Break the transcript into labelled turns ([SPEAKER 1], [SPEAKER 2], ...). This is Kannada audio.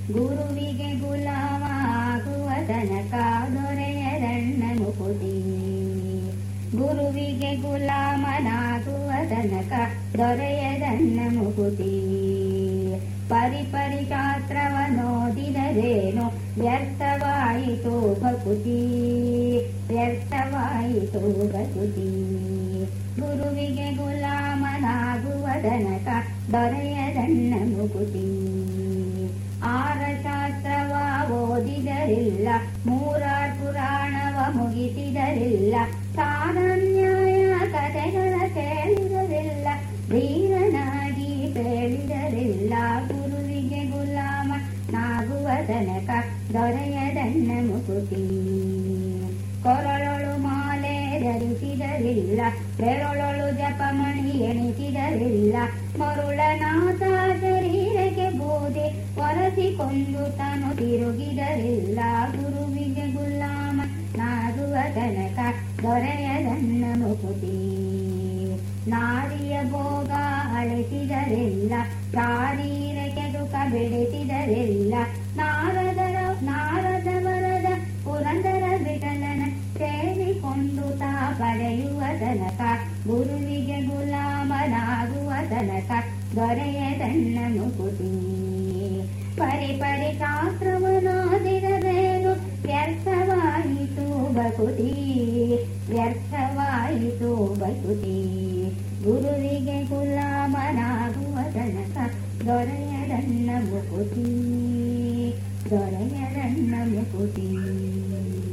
[SPEAKER 1] ಗುರುವಿಗೆ ಗುಲಾಮ ಆಗುವ ತನಕ ದೊರೆಯದಣ್ಣ ಮುಕುತಿ ಗುರುವಿಗೆ ಗುಲಾಮನಾಗುವ ತನಕ ದೊರೆಯದಣ್ಣ ಮುಕುತಿ ಪರಿಪರಿ ಶಾಸ್ತ್ರವನೋದಿದರೇನು ವ್ಯರ್ಥವಾಯಿತು ಭಕುತಿ ವ್ಯರ್ಥವಾಯಿತು ಭಕುತಿ ಗುರುವಿಗೆ ಗುಲಾಮನಾಗುವ ತನಕ ದೊರೆಯದಣ್ಣ ಮುಕುತಿ ಆರ ಶಾಸ್ತ್ರವ ಓದಿದರಿಲ್ಲ ಮೂರಾರ್ ಪುರಾಣವ ಮುಗಿಸಿದರಿಲ್ಲ ಸಾಮಾನ್ಯಾಯ ಕಥೆಗಳ ಕೇಳಿದರಿಲ್ಲ ಧೀರನಾಗಿ ಹೇಳಿದರಿಲ್ಲ ಗುರುವಿಗೆ ಗುಲಾಮ ನಾಗುವ ತನಕ ದೊರೆಯದಣ್ಣ ಮುಕುತಿ ಕೊರಳೊಳು ಮಾಲೆ ಧರಿಸಿದರಿಲ್ಲ ಬೆರಳೊಳು ಜಪಮಣಿ ಎಣಿಸಿದರಿಲ್ಲ ಮರುಳನಾಥ ಶರೀರಕ್ಕೆ ಬೋಧೆ ಒರೆಸಿಕೊಂಡು ತಾನು ತಿರುಗಿದರಿಲ್ಲ ಗುರುವಿಗೆ ಗುಲಾಮ ನಾಗುವ ತನಕ ದೊರೆಯದನ್ನ ಮುಕುತಿ ನಾರಿಯ ಭೋಗ ಅಳಿಸಿದರಿಲ್ಲ ಶಾರೀರಕ್ಕೆ ದುಃಖ ಬೆಳೆಸಿದರಿಲ್ಲ ನಾರದರ ನಾರದ ವರದ ಪುರಂದರ ವಿಠಲನ ಸೇರಿಕೊಂಡು ತಾ ಪಡೆಯುವ ತನಕ ಗುರುವಿಗೆ ಗುಲಾಮನಾಗುವ ತನಕ ದೊರೆಯದಣ್ಣ ಮುಕುತಿ ಪರಿ ಪರಿ ಶಾಸ್ತ್ರವನಾದಿರಬೇನು ವ್ಯರ್ಥವಾಯಿತು ಬಕುತಿ ವ್ಯರ್ಥವಾಯಿತು ಬಕುತಿ ಗುರುವಿಗೆ ಗುಲಾಮನಾಗುವ ತನಕ ದೊರೆಯದಣ್ಣ ಮುಕುತಿ ದೊರೆಯದಣ್ಣ ಮುಕುತಿ